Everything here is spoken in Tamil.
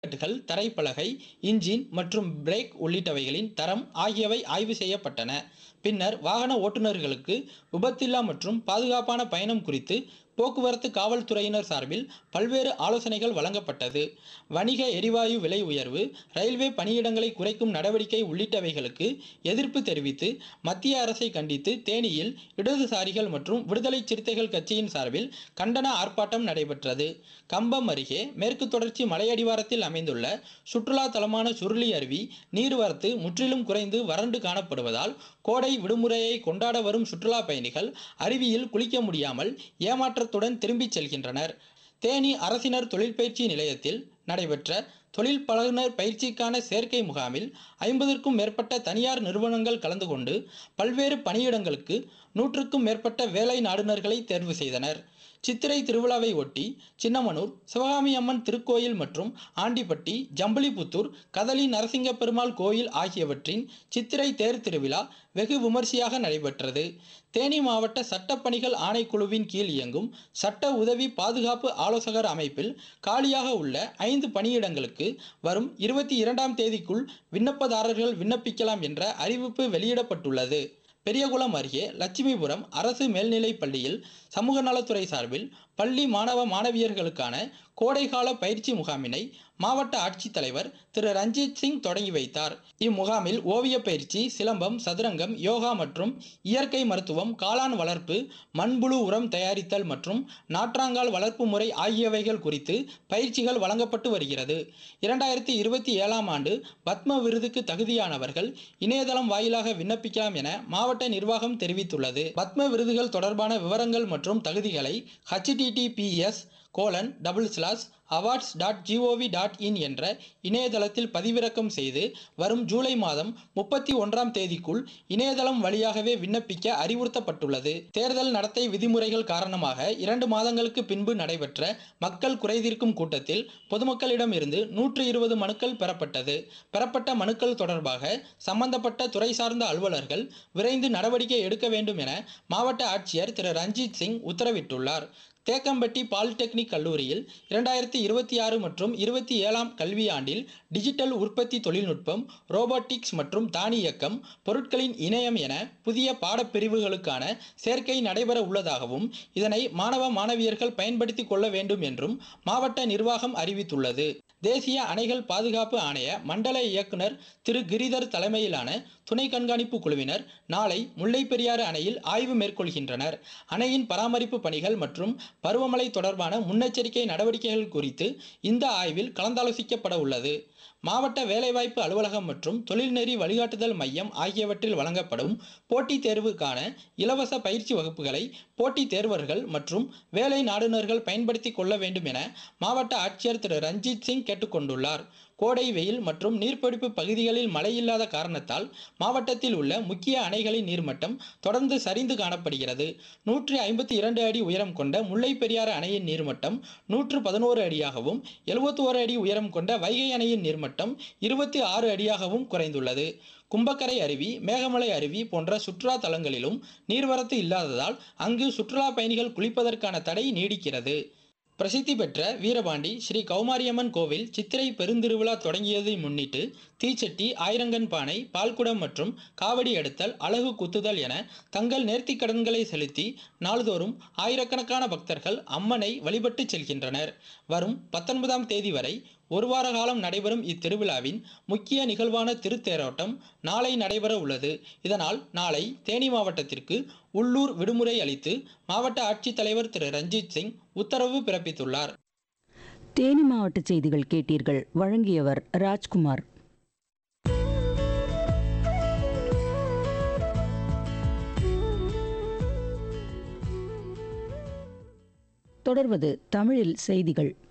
படிக்கட்டுகள் தரைப்பலகை இன்ஜின் மற்றும் பிரேக் உள்ளிட்டவைகளின் தரம் ஆகியவை ஆய்வு செய்யப்பட்டன பின்னர் வாகன ஓட்டுநர்களுக்கு விபத்தில்லா மற்றும் பாதுகாப்பான பயணம் குறித்து போக்குவரத்து காவல்துறையினர் சார்பில் பல்வேறு ஆலோசனைகள் வழங்கப்பட்டது வணிக எரிவாயு விலை உயர்வு ரயில்வே பணியிடங்களை குறைக்கும் நடவடிக்கை உள்ளிட்டவைகளுக்கு எதிர்ப்பு தெரிவித்து மத்திய அரசை கண்டித்து தேனியில் இடதுசாரிகள் மற்றும் விடுதலை சிறுத்தைகள் கட்சியின் சார்பில் கண்டன ஆர்ப்பாட்டம் நடைபெற்றது கம்பம் அருகே மேற்கு தொடர்ச்சி மலையடிவாரத்தில் அமைந்துள்ள சுற்றுலா தலமான சுருளி அருவி நீர்வரத்து முற்றிலும் குறைந்து வறண்டு காணப்படுவதால் கோடை விடுமுறையை கொண்டாட வரும் சுற்றுலா பயணிகள் அருவியில் குளிக்க முடியாமல் ஏமாற்றத்துடன் திரும்பிச் செல்கின்றனர் தேனி அரசினர் தொழிற்பயிற்சி நிலையத்தில் நடைபெற்ற தொழில் பழகுனர் பயிற்சிக்கான சேர்க்கை முகாமில் ஐம்பதற்கும் மேற்பட்ட தனியார் நிறுவனங்கள் கலந்து கொண்டு பல்வேறு பணியிடங்களுக்கு நூற்றுக்கும் மேற்பட்ட வேலை நாடுனர்களை தேர்வு செய்தனர் சித்திரை திருவிழாவை ஒட்டி சின்னமனூர் சிவகாமி அம்மன் திருக்கோயில் மற்றும் ஆண்டிப்பட்டி ஜம்பளிபுத்தூர் கதலி நரசிங்க பெருமாள் கோயில் ஆகியவற்றின் சித்திரை தேர் திருவிழா வெகு விமர்சையாக நடைபெற்றது தேனி மாவட்ட சட்டப்பணிகள் ஆணைக்குழுவின் கீழ் இயங்கும் சட்ட உதவி பாதுகாப்பு ஆலோசகர் அமைப்பில் காலியாக உள்ள ஐந்து பணியிடங்களுக்கு வரும் இருபத்தி இரண்டாம் தேதிக்குள் விண்ணப்பதாரர்கள் விண்ணப்பிக்கலாம் என்ற அறிவிப்பு வெளியிடப்பட்டுள்ளது பெரியகுளம் அருகே லட்சுமிபுரம் அரசு மேல்நிலைப் பள்ளியில் சமூக நலத்துறை சார்பில் பள்ளி மாணவ மாணவியர்களுக்கான கோடைகால பயிற்சி முகாமினை மாவட்ட ஆட்சித்தலைவர் திரு ரஞ்சித் சிங் தொடங்கி வைத்தார் இம்முகாமில் ஓவிய பயிற்சி சிலம்பம் சதுரங்கம் யோகா மற்றும் இயற்கை மருத்துவம் காளான் வளர்ப்பு மண்புழு உரம் தயாரித்தல் மற்றும் நாற்றாங்கால் வளர்ப்பு முறை ஆகியவைகள் குறித்து பயிற்சிகள் வழங்கப்பட்டு வருகிறது இரண்டாயிரத்தி இருபத்தி ஏழாம் ஆண்டு பத்ம விருதுக்கு தகுதியானவர்கள் இணையதளம் வாயிலாக விண்ணப்பிக்கலாம் என மாவட்ட நிர்வாகம் தெரிவித்துள்ளது பத்ம விருதுகள் தொடர்பான விவரங்கள் மற்றும் தகுதிகளை HTTPS colon double slash awards dot G O V dot in என்ற இணையதளத்தில் பதிவிறக்கம் செய்து வரும் ஜூலை மாதம் முப்பத்தி ஒன்றாம் தேதிக்குள் இணையதளம் வழியாகவே விண்ணப்பிக்க அறிவுறுத்தப்பட்டுள்ளது தேர்தல் நடத்தை விதிமுறைகள் காரணமாக இரண்டு மாதங்களுக்கு பின்பு நடைபெற்ற மக்கள் குறைதீர்க்கும் கூட்டத்தில் பொதுமக்களிடமிருந்து நூற்று இருபது மனுக்கள் பெறப்பட்டது பெறப்பட்ட மனுக்கள் தொடர்பாக சம்பந்தப்பட்ட துறை சார்ந்த அலுவலர்கள் விரைந்து நடவடிக்கை எடுக்க வேண்டும் என மாவட்ட ஆட்சியர் திரு ரஞ்சித் சிங் உத்தரவிட்டுள்ளார் தேக்கம்பட்டி பாலிடெக்னிக் கல்லூரியில் இரண்டாயிரத்தி இருபத்தி ஆறு மற்றும் இருபத்தி ஏழாம் கல்வியாண்டில் டிஜிட்டல் உற்பத்தி தொழில்நுட்பம் ரோபோட்டிக்ஸ் மற்றும் தானியக்கம் பொருட்களின் இணையம் என புதிய பாடப்பிரிவுகளுக்கான சேர்க்கை நடைபெற உள்ளதாகவும் இதனை மாணவ மாணவியர்கள் பயன்படுத்தி கொள்ள வேண்டும் என்றும் மாவட்ட நிர்வாகம் அறிவித்துள்ளது தேசிய அணைகள் பாதுகாப்பு ஆணைய மண்டல இயக்குனர் திரு கிரிதர் தலைமையிலான துணை கண்காணிப்பு குழுவினர் நாளை முல்லை பெரியாறு அணையில் ஆய்வு மேற்கொள்கின்றனர் அணையின் பராமரிப்பு பணிகள் மற்றும் பருவமழை தொடர்பான முன்னெச்சரிக்கை நடவடிக்கைகள் குறித்து இந்த ஆய்வில் கலந்தாலோசிக்கப்பட உள்ளது மாவட்ட வேலைவாய்ப்பு அலுவலகம் மற்றும் தொழில்நெறி வழிகாட்டுதல் மையம் ஆகியவற்றில் வழங்கப்படும் போட்டித் தேர்வுக்கான இலவச பயிற்சி வகுப்புகளை போட்டித் தேர்வர்கள் மற்றும் வேலை நாடுனர்கள் பயன்படுத்தி கொள்ள வேண்டும் என மாவட்ட ஆட்சியர் திரு ரஞ்சித் சிங் கேட்டுக்கொண்டுள்ளார் கோடை வெயில் மற்றும் நீர்ப்பிடிப்பு பகுதிகளில் மழை இல்லாத காரணத்தால் மாவட்டத்தில் உள்ள முக்கிய அணைகளின் நீர்மட்டம் தொடர்ந்து சரிந்து காணப்படுகிறது நூற்றி ஐம்பத்தி இரண்டு அடி உயரம் கொண்ட முல்லை பெரியாறு அணையின் நீர்மட்டம் நூற்று பதினோரு அடியாகவும் எழுபத்தி ஓரு அடி உயரம் கொண்ட வைகை அணையின் நீர்மட்டம் இருபத்தி ஆறு அடியாகவும் குறைந்துள்ளது கும்பக்கரை அருவி மேகமலை அருவி போன்ற சுற்றுலா தலங்களிலும் நீர்வரத்து இல்லாததால் அங்கு சுற்றுலா பயணிகள் குளிப்பதற்கான தடை நீடிக்கிறது பிரசித்தி பெற்ற வீரபாண்டி ஸ்ரீ கௌமாரியம்மன் கோவில் சித்திரை பெருந்திருவிழா தொடங்கியதை முன்னிட்டு தீச்சட்டி ஆயிரங்கன் பானை பால்குடம் மற்றும் காவடி எடுத்தல் அழகு குத்துதல் என தங்கள் நேர்த்திக் கடன்களை செலுத்தி நாள்தோறும் ஆயிரக்கணக்கான பக்தர்கள் அம்மனை வழிபட்டு செல்கின்றனர் வரும் பத்தொன்பதாம் தேதி வரை ஒரு வார காலம் நடைபெறும் இத்திருவிழாவின் முக்கிய நிகழ்வான திருத்தேரோட்டம் நாளை நடைபெற உள்ளது இதனால் நாளை தேனி மாவட்டத்திற்கு உள்ளூர் விடுமுறை அளித்து மாவட்ட ஆட்சித்தலைவர் திரு ரஞ்சித் சிங் உத்தரவு பிறப்பித்துள்ளார் தேனி மாவட்ட செய்திகள் கேட்டீர்கள் வழங்கியவர் ராஜ்குமார் தொடர்வது தமிழில் செய்திகள்